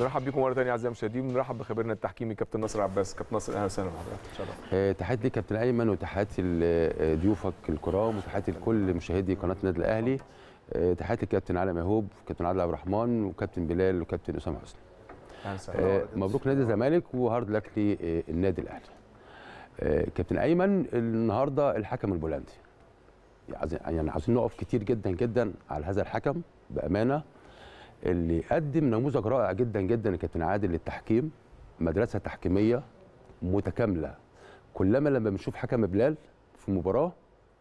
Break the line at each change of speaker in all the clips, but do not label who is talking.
نرحب بيكم مره ثانيه اعزائي المشاهدين ونرحب بخبيرنا التحكيمي كابتن ناصر عباس كابتن ناصر اهلا وسهلا بحضرتك شرف
آه، تحياتي ليك كابتن ايمن وتحياتي لضيوفك الكرام وتحياتي لكل مشاهدي قناه النادي الاهلي آه، تحياتي لكابتن علي مهوب وكابتن عادل عبد الرحمن وكابتن بلال وكابتن اسامه حسني
اهلا وسهلا
آه، مبروك نادي الزمالك وهارد لك للنادي الاهلي آه، كابتن ايمن النهارده الحكم البولندي يعني عايزين نقف كتير جدا جدا على هذا الحكم بامانه اللي قدم نموذج رائع جدا جدا الكابتن عادل للتحكيم مدرسه تحكيميه متكامله كلما لما بنشوف حكم بلال في مباراه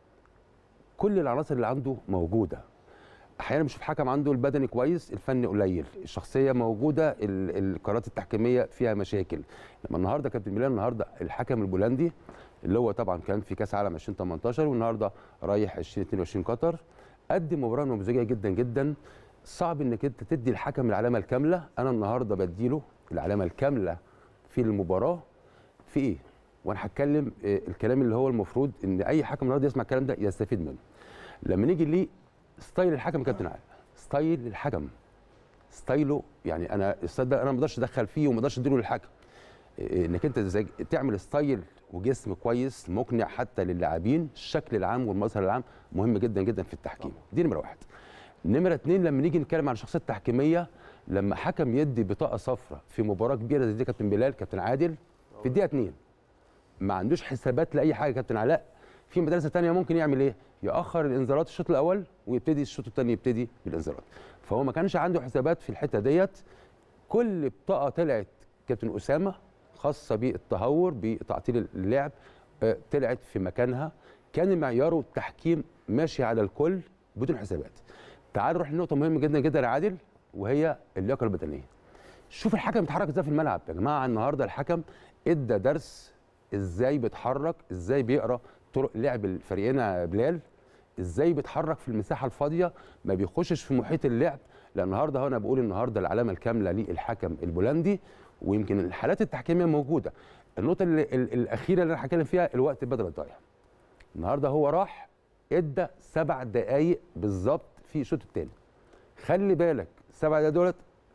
كل العناصر اللي عنده موجوده احيانا بنشوف حكم عنده البدني كويس الفن قليل الشخصيه موجوده ال- القرارات التحكيميه فيها مشاكل لما النهارده كابتن بلال النهارده الحكم البولندي اللي هو طبعا كان في كاس عالم 2018 والنهارده رايح 2022 قطر قدم مباراه نموذجيه جدا جدا صعب انك انت تدي الحكم العلامه الكامله انا النهارده بديله العلامه الكامله في المباراه في ايه وانا هتكلم آه، الكلام اللي هو المفروض ان اي حكم النهارده يسمع الكلام ده يستفيد منه لما نيجي ليه ستايل الحكم يا كابتن علي ستايل الحكم ستايله يعني انا الستايل ده انا ما اقدرش ادخل فيه وما اقدرش اديله للحكم إيه، انك انت ازاي تعمل ستايل وجسم كويس مقنع حتى للاعبين الشكل العام والمظهر العام مهم جدا جدا في التحكيم دي نمره واحد نمره اتنين لما نيجي نتكلم عن الشخصيه التحكيميه لما حكم يدي بطاقه صفراء في مباراه كبيره زي دي كابتن بلال كابتن عادل في الدقيقه اتنين ما عندوش حسابات لاي حاجه كابتن علاء في مدرسه تانية ممكن يعمل ايه ياخر الانذارات الشوط الاول ويبتدي الشوط الثاني يبتدي بالانذارات فهو ما كانش عنده حسابات في الحته ديت كل بطاقه طلعت كابتن اسامه خاصه بالتهور بتعطيل اللعب آه، طلعت في مكانها كان معياره التحكيم ماشي على الكل بدون حسابات تعال نروح لنقطه مهمه جدا جدا يا عادل وهي اللياقه البدنيه شوف الحكم بيتحرك ازاي في الملعب يا جماعه النهارده الحكم ادى درس ازاي بيتحرك ازاي بيقرا طرق لعب الفريقين يا بلال ازاي بيتحرك في المساحه الفاضيه ما بيخشش في محيط اللعب لان النهارده هو انا بقول النهارده العلامه الكامله للحكم البولندي ويمكن الحالات التحكيميه موجوده النقطه اللي ال- الاخيره اللي انا هتكلم فيها الوقت البدل الضايع النهارده هو راح ادى سبع دقائق بالظبط في الشوط الثاني خلي بالك السبع دقائق دولت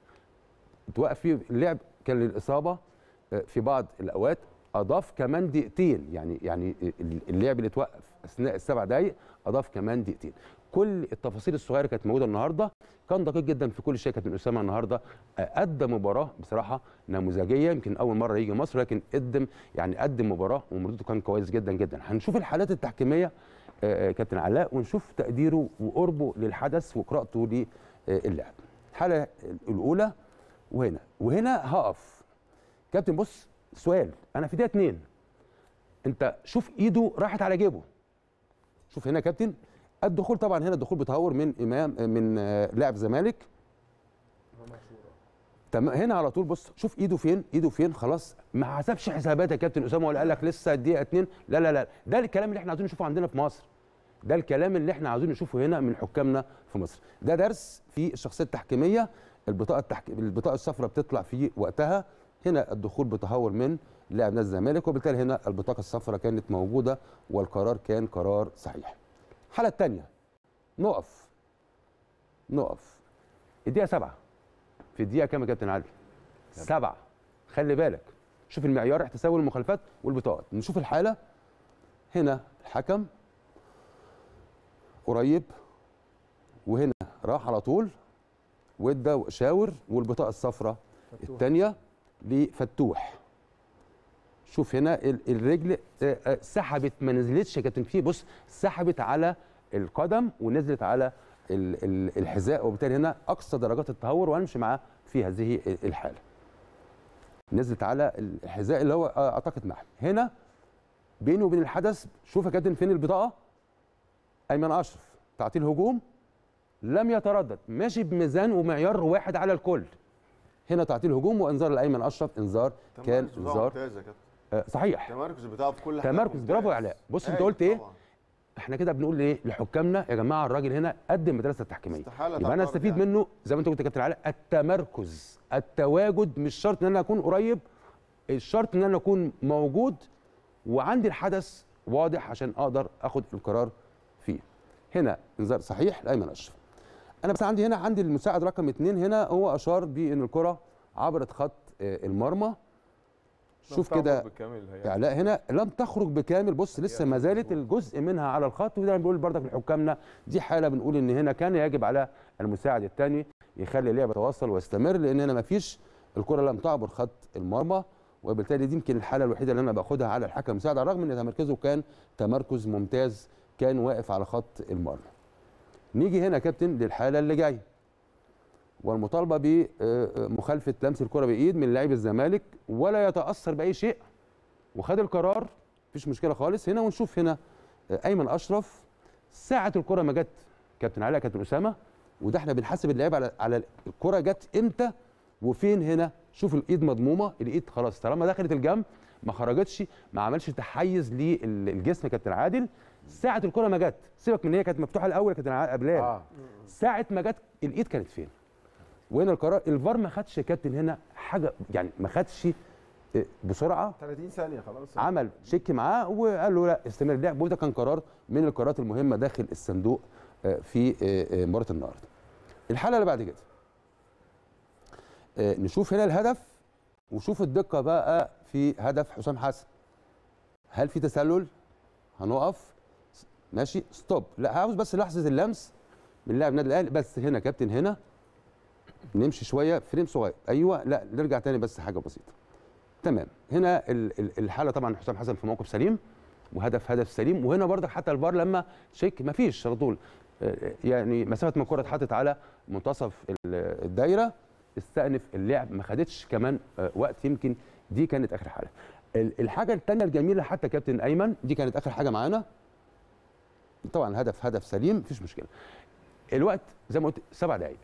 توقف فيه اللعب كان للاصابه آه، في بعض الاوقات اضاف كمان دقيقتين يعني يعني اللعب اللي اتوقف اثناء السبع دقائق اضاف كمان دقيقتين كل التفاصيل الصغيره كانت موجوده النهارده كان دقيق جدا في كل شيء كابتن اسامه النهارده آه، ادى مباراه بصراحه نموذجيه يمكن اول مره يجي مصر لكن قدم يعني قدم مباراه ومردوده كان كويس جدا جدا هنشوف الحالات التحكيميه آه، آه، كابتن علاء ونشوف تقديره وقربه للحدث وقراءته للعب الحاله الاولى وهنا وهنا هقف كابتن بص سؤال انا في دقيقه اتنين انت شوف ايده راحت على جيبه شوف هنا يا كابتن الدخول طبعا هنا الدخول بتهور من امام من آه، لاعب زمالك تمام هنا على طول بص شوف ايده فين ايده فين خلاص ما حسبش حسابات يا كابتن اسامه ولا قال لك لسه الدقيقه اتنين لا لا لا ده الكلام اللي احنا عايزين نشوفه عندنا في مصر ده الكلام اللي احنا عاوزين نشوفه هنا من حكامنا في مصر ده درس في الشخصيه التحكيميه البطاقه التحك... البطاقه الصفراء بتطلع في وقتها هنا الدخول بتهور من لاعب نادي الزمالك وبالتالي هنا البطاقه الصفراء كانت موجوده والقرار كان قرار صحيح الحاله الثانيه نقف نقف الدقيقه سبعة في الدقيقه كام يا كابتن علي سبعة خلي بالك شوف المعيار احتساب المخالفات والبطاقات نشوف الحاله هنا الحكم قريب وهنا راح على طول وادى شاور والبطاقه الصفراء الثانيه لفتوح شوف هنا ال- الرجل آه، آه، سحبت ما نزلتش كابتن فيه بص سحبت على القدم ونزلت على ال- ال- الحذاء وبالتالي هنا اقصى درجات التهور وهنمشي معاه في هذه الحاله نزلت على الحذاء اللي هو آه، اعتقد محمي هنا بينه وبين الحدث شوف يا كابتن فين البطاقه ايمن اشرف تعطيل هجوم لم يتردد ماشي بميزان ومعيار واحد على الكل هنا تعطيل هجوم وانذار لايمن اشرف انذار كان
التمركز بتاعه
انذار
ممتاز يا كابتن
آه صحيح
التمركز بتاعه في كل حاجه
تمركز
ممتاز.
برافو يا علاء بص انت
أيوة
قلت ايه
طبعاً.
احنا كده بنقول ايه لحكامنا يا جماعه الراجل هنا قدم مدرسه تحكيميه
استحالة
يبقى انا
تعترض
استفيد
يعني.
منه زي ما انت قلت يا كابتن علاء التمركز التواجد مش شرط ان انا اكون قريب الشرط ان انا اكون موجود وعندي الحدث واضح عشان اقدر اخد القرار فيه هنا انذار صحيح لايمن اشرف انا بس عندي هنا عندي المساعد رقم اثنين هنا هو اشار بان الكره عبرت خط آه، المرمى شوف
لم
كده
تعبر بالكامل هي.
يعني لا هنا لم تخرج بكامل بص لسه ما زالت الجزء منها على الخط وده بنقول برضك لحكامنا دي حاله بنقول ان هنا كان يجب على المساعد الثاني يخلي اللعبه تواصل ويستمر لان هنا ما فيش الكره لم تعبر خط المرمى وبالتالي دي يمكن الحاله الوحيده اللي انا باخدها على الحكم المساعد على الرغم ان تمركزه كان تمركز ممتاز كان واقف على خط المرمى نيجي هنا يا كابتن للحاله اللي جايه والمطالبه بمخالفه لمس الكره بايد من لاعب الزمالك ولا يتاثر باي شيء وخد القرار مفيش مشكله خالص هنا ونشوف هنا آه، ايمن اشرف ساعه الكره ما جت كابتن علاء كابتن اسامه وده احنا بنحاسب اللعيب على على الكره جت امتى وفين هنا شوف الايد مضمومه الايد خلاص طالما دخلت الجنب ما خرجتش ما عملش تحيز للجسم يا كابتن عادل ساعه الكره ما جت سيبك من ان هي كانت مفتوحه الاول يا كابتن عادل قبلها
اه
ساعه ما جت الايد كانت فين وهنا القرار الفار ما خدش يا كابتن هنا حاجه يعني ما خدش آه، بسرعه
30 ثانيه خلاص
عمل شيك معاه وقال له لا استمر اللعب وده كان قرار من القرارات المهمه داخل الصندوق آه، في آه، آه، مباراه النهارده. الحاله اللي بعد كده آه، نشوف هنا الهدف وشوف الدقه بقى في هدف حسام حسن. هل في تسلل؟ هنقف ماشي ستوب لا عاوز بس لحظه اللمس من لاعب النادي الاهلي بس هنا كابتن هنا نمشي شويه فريم صغير ايوه لا نرجع تاني بس حاجه بسيطه تمام هنا ال- ال- الحاله طبعا حسام حسن في موقف سليم وهدف هدف سليم وهنا برضك حتى الفار لما شيك ما فيش على طول آه، يعني مسافه ما الكره اتحطت على منتصف ال- الدايره استأنف اللعب ما خدتش كمان آه، وقت يمكن دي كانت اخر حاله ال- الحاجه الثانيه الجميله حتى كابتن ايمن دي كانت اخر حاجه معانا طبعا هدف هدف سليم مفيش مشكله الوقت زي ما قلت سبع دقائق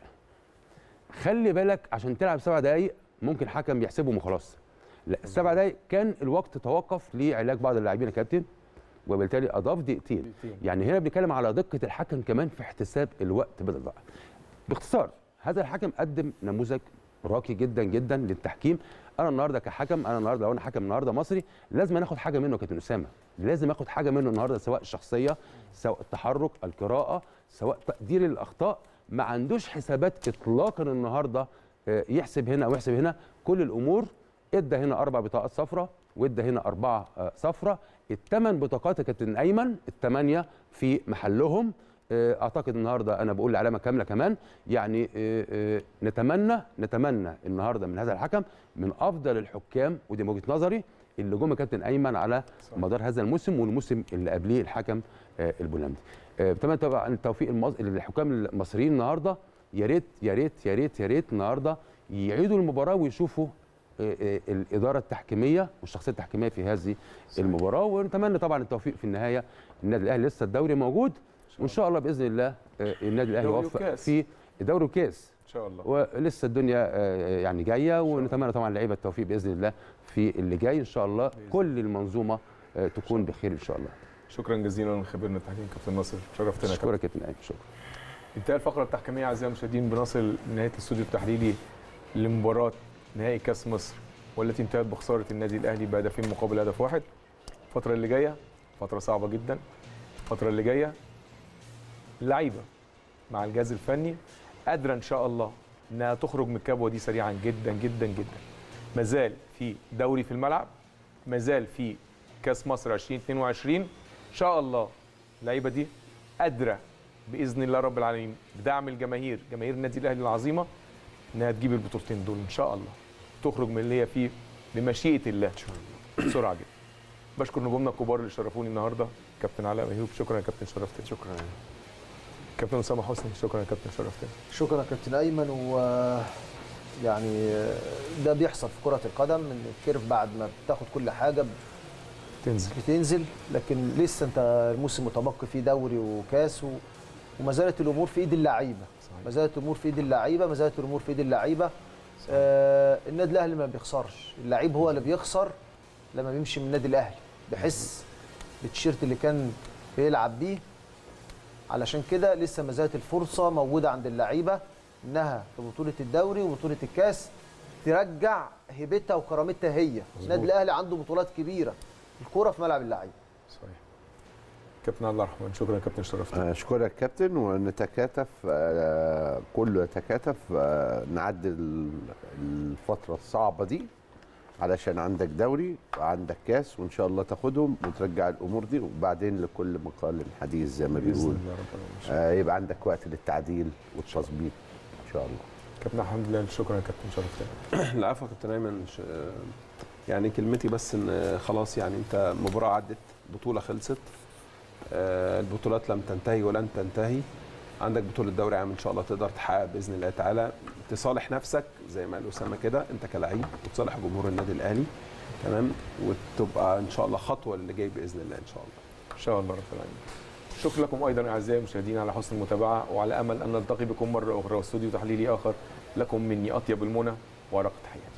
خلي بالك عشان تلعب سبع دقائق ممكن حكم يحسبهم وخلاص لا السبع دقائق كان الوقت توقف لعلاج بعض اللاعبين يا كابتن وبالتالي اضاف دقيقتين
دقيقتين.
يعني هنا بنتكلم على دقه الحكم كمان في احتساب الوقت بدل ضاع باختصار هذا الحكم قدم نموذج راقي جدا جدا للتحكيم انا النهارده كحكم انا النهارده لو انا حكم النهارده مصري لازم أنا اخد حاجه منه يا كابتن اسامه لازم اخد حاجه منه النهارده سواء الشخصيه سواء التحرك القراءه سواء تقدير الاخطاء ما عندوش حسابات اطلاقا النهارده آه، يحسب هنا او يحسب هنا كل الامور ادى هنا اربع بطاقات صفراء وادى هنا اربعه آه، صفراء الثمان بطاقات يا كابتن ايمن الثمانيه في محلهم آه، اعتقد النهارده انا بقول علامه كامله كمان يعني آه، آه، نتمنى نتمنى النهارده من هذا الحكم من افضل الحكام ودي من وجهه نظري اللي جم يا كابتن ايمن على
صح.
مدار هذا الموسم والموسم اللي قبليه الحكم آه، البولندي آه، بتمنى طبعا التوفيق المص... للحكام المصريين النهارده يا ريت يا ريت يا ريت يا ريت النهارده يعيدوا المباراه ويشوفوا آه، آه، الاداره التحكيميه والشخصيه التحكيميه في هذه المباراه ونتمنى طبعا التوفيق في النهايه النادي الاهلي لسه الدوري موجود وان شاء الله باذن الله آه، النادي الاهلي
دوري
يوفق
وكاس.
في دوري وكاس
ان شاء الله
ولسه الدنيا آه، يعني جايه ونتمنى طبعا اللعيبه التوفيق باذن الله في اللي جاي ان شاء الله
بإذن
كل المنظومه آه، تكون بخير ان شاء الله
شكرا جزيلا لخبيرنا التحكيم كابتن ناصر شرفتنا يا كابتن.
اشكرك يا كابتن ايمن شكرا
انتهى الفقره التحكيميه اعزائي المشاهدين بنصل لنهايه الاستوديو التحليلي لمباراه نهائي كاس مصر والتي انتهت بخساره النادي الاهلي بهدفين مقابل هدف واحد الفتره اللي جايه فتره صعبه جدا الفتره اللي جايه اللعيبه مع الجهاز الفني قادره ان شاء الله انها تخرج من الكبوه دي سريعا جدا جدا جدا مازال في دوري في الملعب مازال في كاس مصر 2022 ان شاء الله اللعيبه دي قادره باذن الله رب العالمين بدعم الجماهير جماهير النادي الاهلي العظيمه انها تجيب البطولتين دول ان شاء الله تخرج من اللي هي فيه بمشيئه الله بسرعه جدا بشكر نجومنا الكبار اللي شرفوني النهارده كابتن علاء ميهوب شكرا يا كابتن شرفتني
شكرا
كابتن اسامه حسني شكرا يا كابتن شرفتني
شكرا يا كابتن ايمن و يعني ده بيحصل في كره القدم ان الكيرف بعد ما بتاخد كل حاجه
تنزل
بتنزل لكن لسه انت الموسم متبقي فيه دوري وكاس و... وما زالت الامور في ايد اللعيبه
صحيح.
ما زالت الامور في ايد اللعيبه ما زالت الامور في ايد اللعيبه آه النادي الاهلي ما بيخسرش اللعيب هو اللي بيخسر لما بيمشي من النادي الاهلي بيحس بالتيشيرت اللي كان بيلعب بيه علشان كده لسه ما زالت الفرصه موجوده عند اللعيبه انها في بطوله الدوري وبطوله الكاس ترجع هيبتها وكرامتها هي النادي الاهلي عنده بطولات كبيره الكوره في ملعب اللعيبه
صحيح كابتن عبد الرحمن شكرا يا كابتن شرفتنا
اشكرك كابتن ونتكاتف آه، كله يتكاتف آه، نعدي ال- الفتره الصعبه دي علشان عندك دوري وعندك كاس وان شاء الله تاخدهم وترجع الامور دي وبعدين لكل مقال حديث زي ما
باذن
بيقول
الله رب العالمين إن شاء الله.
آه، يبقى عندك وقت للتعديل والتظبيط ان شاء الله
كابتن احمد الله شكرا يا كابتن شرفتنا
العفو يا كابتن ايمن ش- يعني كلمتي بس ان خلاص يعني انت مباراه عدت بطوله خلصت آه، البطولات لم تنتهي ولن تنتهي عندك بطوله دوري عام ان شاء الله تقدر تحقق باذن الله تعالى تصالح نفسك زي ما قال اسامه كده انت كلاعب وتصالح جمهور النادي الاهلي تمام وتبقى ان شاء الله خطوه اللي جاي باذن الله ان شاء الله
ان شاء الله رب العالمين شكرا لكم ايضا اعزائي المشاهدين على حسن المتابعه وعلى امل ان نلتقي بكم مره اخرى واستوديو تحليلي اخر لكم مني اطيب المنى ورقه تحياتي